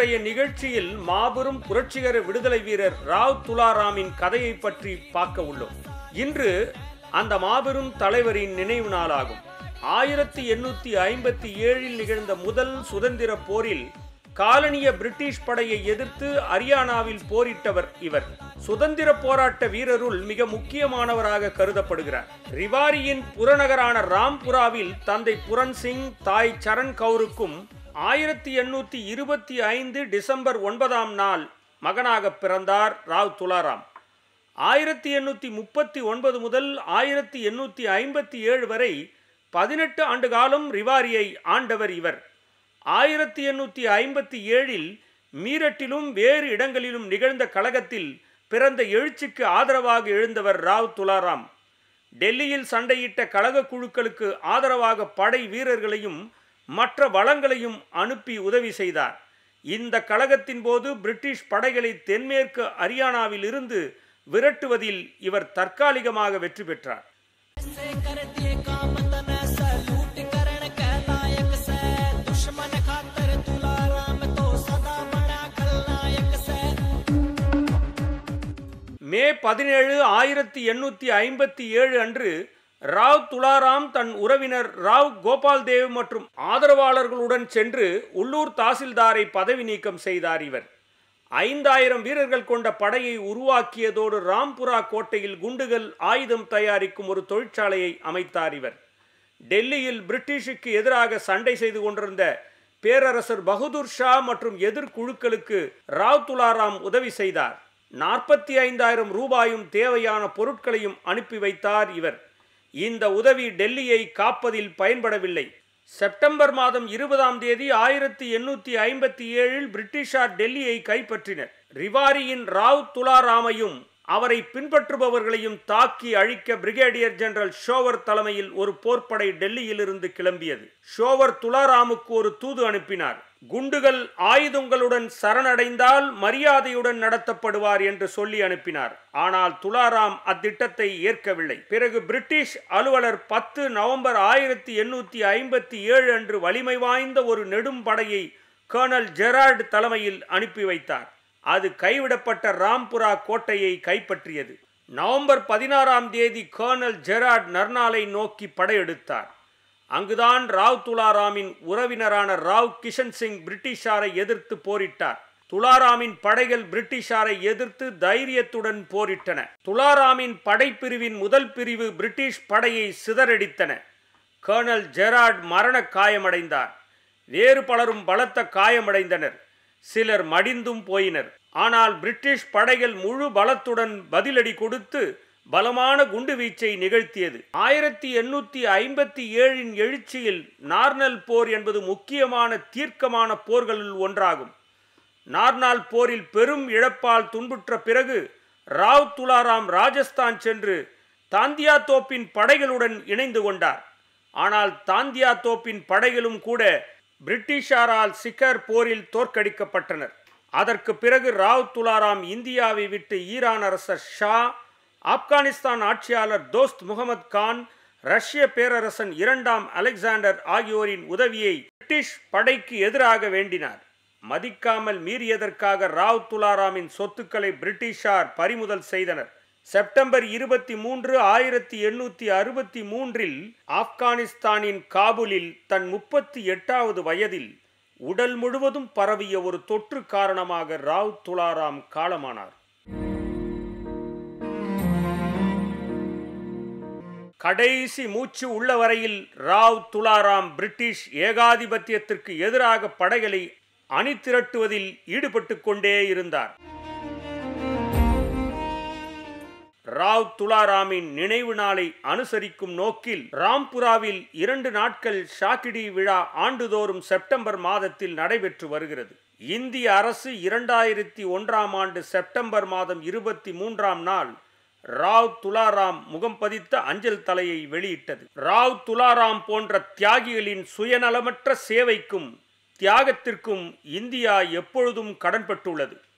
இன்றைய நிகழ்ச்சியில் மாபெரும் புரட்சிகர விடுதலை வீரர் ராவ் துலாராமின் கதையை பற்றி பார்க்க உள்ளோம் இன்று அந்த மாபெரும் தலைவரின் நினைவு நாளாகும் ஆயிரத்தி எண்ணூத்தி ஐம்பத்தி ஏழில் நிகழ்ந்த முதல் சுதந்திர போரில் காலனிய பிரிட்டிஷ் படையை எதிர்த்து அரியானாவில் போரிட்டவர் இவர் சுதந்திர போராட்ட வீரருள் மிக முக்கியமானவராக கருதப்படுகிறார் ரிவாரியின் புறநகரான ராம்புராவில் தந்தை புரன் சிங் தாய் சரண் கவுருக்கும் ஆயிரத்தி எண்ணூத்தி இருபத்தி ஐந்து டிசம்பர் ஒன்பதாம் நாள் மகனாக பிறந்தார் ராவ் துலாராம் ஆயிரத்தி எண்ணூற்றி முப்பத்தி ஒன்பது முதல் ஆயிரத்தி எண்ணூற்றி ஐம்பத்தி ஏழு வரை பதினெட்டு ஆண்டு காலம் ரிவாரியை ஆண்டவர் இவர் ஆயிரத்தி எண்ணூற்றி ஐம்பத்தி ஏழில் மீரட்டிலும் வேறு இடங்களிலும் நிகழ்ந்த கழகத்தில் பிறந்த எழுச்சிக்கு ஆதரவாக எழுந்தவர் ராவ் துலாராம் டெல்லியில் சண்டையிட்ட கழக குழுக்களுக்கு ஆதரவாக படை வீரர்களையும் மற்ற வளங்களையும் அனுப்பி உதவி செய்தார் இந்த கழகத்தின் போது பிரிட்டிஷ் படைகளை தென்மேற்கு அரியானாவில் இருந்து விரட்டுவதில் இவர் தற்காலிகமாக வெற்றி பெற்றார் से कर दिए काम तन सलूट करण के लायक से दुश्मन खातर तुलाराम तो सदा बड़ा खलनायक से மே பதினேழு ஆயிரத்தி எண்ணூற்றி ஐம்பத்தி ஏழு அன்று ராவ் துலாராம் தன் உறவினர் ராவ் கோபால் தேவ் மற்றும் ஆதரவாளர்களுடன் சென்று உள்ளூர் தாசில்தாரை பதவி நீக்கம் செய்தார் இவர் ஐந்தாயிரம் வீரர்கள் கொண்ட படையை உருவாக்கியதோடு ராம்புரா கோட்டையில் குண்டுகள் ஆயுதம் தயாரிக்கும் ஒரு தொழிற்சாலையை அமைத்தார் இவர் டெல்லியில் பிரிட்டிஷுக்கு எதிராக சண்டை செய்து கொண்டிருந்த பேரரசர் பகதூர் ஷா மற்றும் எதிர்குழுக்களுக்கு ராவ் துலாராம் உதவி செய்தார் நாற்பத்தி ஐந்தாயிரம் ரூபாயும் தேவையான பொருட்களையும் அனுப்பி வைத்தார் இவர் இந்த உதவி டெல்லியை காப்பதில் பயன்படவில்லை செப்டம்பர் மாதம் இருபதாம் தேதி ஆயிரத்தி எண்ணூற்றி ஐம்பத்தி ஏழில் பிரிட்டிஷார் டெல்லியை கைப்பற்றினர் ரிவாரியின் ராவ் துலாராமையும் அவரை பின்பற்றுபவர்களையும் தாக்கி அழிக்க பிரிகேடியர் ஜெனரல் ஷோவர் தலைமையில் ஒரு போர்ப்படை டெல்லியிலிருந்து கிளம்பியது ஷோவர் துலாராமுக்கு ஒரு தூது அனுப்பினார் குண்டுகள் ஆயுதங்களுடன் சரணடைந்தால் மரியாதையுடன் நடத்தப்படுவார் என்று சொல்லி அனுப்பினார் ஆனால் துலாராம் அத்திட்டத்தை ஏற்கவில்லை பிறகு பிரிட்டிஷ் அலுவலர் பத்து நவம்பர் ஆயிரத்தி எண்ணூத்தி ஐம்பத்தி ஏழு அன்று வலிமை வாய்ந்த ஒரு நெடும் படையை கர்னல் ஜெரால்ட் தலைமையில் அனுப்பி வைத்தார் அது கைவிடப்பட்ட ராம்புரா கோட்டையை கைப்பற்றியது நவம்பர் பதினாறாம் தேதி கர்னல் ஜெராட் நர்னாலை நோக்கி படையெடுத்தார் அங்குதான் ராவ் துலாராமின் உறவினரான ராவ் கிஷன் சிங் பிரிட்டிஷாரை எதிர்த்து போரிட்டார் துலாராமின் படைகள் பிரிட்டிஷாரை எதிர்த்து தைரியத்துடன் போரிட்டன துலாராமின் படைப்பிரிவின் முதல் பிரிவு பிரிட்டிஷ் படையை சிதறடித்தன கர்னல் ஜெராட் மரண காயமடைந்தார் வேறு பலரும் பலத்த காயமடைந்தனர் சிலர் மடிந்தும் போயினர் ஆனால் பிரிட்டிஷ் படைகள் முழு பலத்துடன் பதிலடி கொடுத்து பலமான குண்டுவீச்சை நிகழ்த்தியது ஆயிரத்தி எண்ணூத்தி ஐம்பத்தி ஏழின் எழுச்சியில் நார்னல் போர் என்பது முக்கியமான தீர்க்கமான போர்களில் ஒன்றாகும் நார்னால் போரில் பெரும் இழப்பால் துன்புற்ற பிறகு ராவ் துலாராம் ராஜஸ்தான் சென்று தாந்தியா தோப்பின் படைகளுடன் இணைந்து கொண்டார் ஆனால் தாந்தியா தோப்பின் படைகளும் கூட பிரிட்டிஷாரால் சிக்கர் போரில் தோற்கடிக்கப்பட்டனர் அதற்கு பிறகு ராவ் துலாராம் இந்தியாவை விட்டு ஈரான் அரசர் ஷா ஆப்கானிஸ்தான் ஆட்சியாளர் தோஸ்த் முகமது கான் ரஷ்ய பேரரசன் இரண்டாம் அலெக்சாண்டர் ஆகியோரின் உதவியை பிரிட்டிஷ் படைக்கு எதிராக வேண்டினார் மதிக்காமல் மீறியதற்காக ராவ் துலாராமின் சொத்துக்களை பிரிட்டிஷார் பறிமுதல் செய்தனர் செப்டம்பர் இருபத்தி மூன்று ஆயிரத்தி எண்ணூத்தி அறுபத்தி மூன்றில் ஆப்கானிஸ்தானின் காபூலில் தன் முப்பத்தி எட்டாவது வயதில் உடல் முழுவதும் பரவிய ஒரு தொற்று காரணமாக ராவ் துலாராம் காலமானார் கடைசி மூச்சு உள்ள வரையில் ராவ் துலாராம் பிரிட்டிஷ் ஏகாதிபத்தியத்திற்கு எதிராக படைகளை அணிதிரட்டுவதில் ஈடுபட்டு கொண்டே இருந்தார் ராவ் துலாராமின் நினைவு நாளை அனுசரிக்கும் நோக்கில் ராம்புராவில் இரண்டு நாட்கள் ஷாக்கிடி விழா ஆண்டுதோறும் செப்டம்பர் மாதத்தில் நடைபெற்று வருகிறது இந்திய அரசு இரண்டாயிரத்தி ஒன்றாம் ஆண்டு செப்டம்பர் மாதம் இருபத்தி மூன்றாம் நாள் ராவ் துலாராம் முகம் பதித்த அஞ்சல் தலையை வெளியிட்டது ராவ் துலாராம் போன்ற தியாகிகளின் சுயநலமற்ற சேவைக்கும் தியாகத்திற்கும் இந்தியா எப்பொழுதும் கடன்பட்டுள்ளது